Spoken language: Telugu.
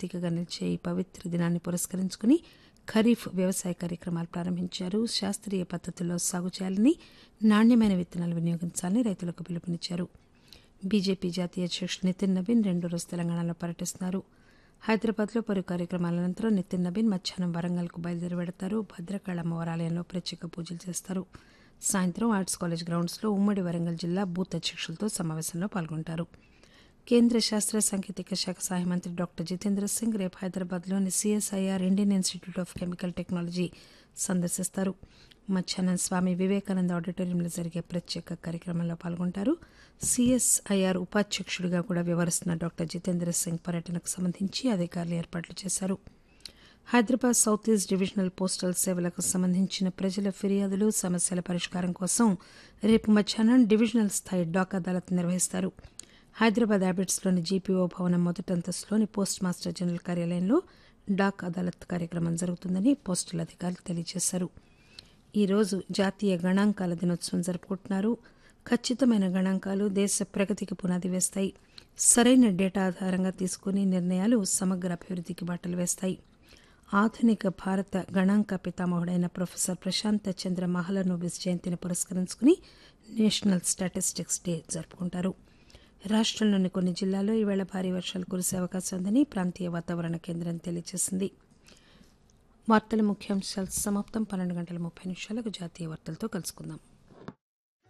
ప్రతీకగా నిలిచే ఈ పవిత్ర దినాన్ని పురస్కరించుకుని ఖరీఫ్ వ్యవసాయ కార్యక్రమాలు ప్రారంభించారు శాస్త్రీయ పద్దతుల్లో సాగు చేయాలని నాణ్యమైన విత్తనాలు వినియోగించాలని రైతులకు పిలుపునిచ్చారు బీజేపీ జాతీయ అధ్యక్షుడు నితిన్ నవీన్ రెండు రోజు తెలంగాణలో పర్యటిస్తున్నారు హైదరాబాద్లో పలు కార్యక్రమాల అనంతరం నితిన్ నవీన్ మధ్యాహ్నం వరంగల్కు బయలుదేరి వెడతారు భద్రకాళ అమ్మవారి ఆలయంలో ప్రత్యేక పూజలు చేస్తారు సాయంత్రం ఆర్ట్స్ కాలేజ్ గ్రౌండ్స్లో ఉమ్మడి వరంగల్ జిల్లా బూత్ అధ్యక్షులతో సమావేశంలో పాల్గొంటారు కేంద్ర శాస్త్ర సాంకేతిక శాఖ సహాయ మంత్రి డాక్టర్ జితేంద్ర సింగ్ రేపు హైదరాబాద్లోని CSIR Indian Institute of Chemical Technology సందర్శిస్తారు మధ్యాహ్నం స్వామి వివేకానంద ఆడిటోరియంలో జరిగే ప్రత్యేక కార్యక్రమంలో పాల్గొంటారు సిఎస్ఐఆర్ ఉపాధ్యక్షుడిగా కూడా వ్యవహరిస్తున్న డాక్టర్ జితేంద్ర సింగ్ పర్యటనకు సంబంధించి అధికారులు ఏర్పాట్లు చేశారు Hyderabad south east divisional postal సేవలకు సంబంధించిన ప్రజల ఫిర్యాదులు సమస్యల పరిష్కారం కోసం రేపు మధ్యాహ్నం డివిజనల్ స్థాయి డాక్ అదాలత్ నిర్వహిస్తారు హైదరాబాద్ హ్యాబిట్స్లోని జీపీఓ భవనం మొదటి అంతస్తులోని పోస్ట్ మాస్టర్ జనరల్ కార్యాలయంలో డాక్ అదాలత్ కార్యక్రమం జరుగుతుందని పోస్టల్ అధికారులు తెలియజేశారు ఈ రోజు జాతీయ గణాంకాల దినోత్సవం జరుపుకుంటున్నారు ఖచ్చితమైన గణాంకాలు దేశ ప్రగతికి పునాది వేస్తాయి సరైన డేటా ఆధారంగా తీసుకుని నిర్ణయాలు సమగ్ర అభివృద్ధికి బాటలు వేస్తాయి ఆధునిక భారత గణాంక పితామహుడైన ప్రొఫెసర్ ప్రశాంత్ చంద్ర మహలనోబిస్ జయంతిని పురస్కరించుకుని నేషనల్ స్టాటిస్టిక్స్ డే జరుపుకుంటారు రాష్టంలోని కొన్ని జిల్లాల్లో ఈవేళ భారీ వర్షాలు కురిసే అవకాశం ఉందని ప్రాంతీయ వాతావరణ కేంద్రం తెలియజేసింది వార్తల ముఖ్యాంశాలు సమాప్తం పన్నెండు గంటల ముప్పై నిమిషాలకు జాతీయ వార్తలతో కలుసుకుందాం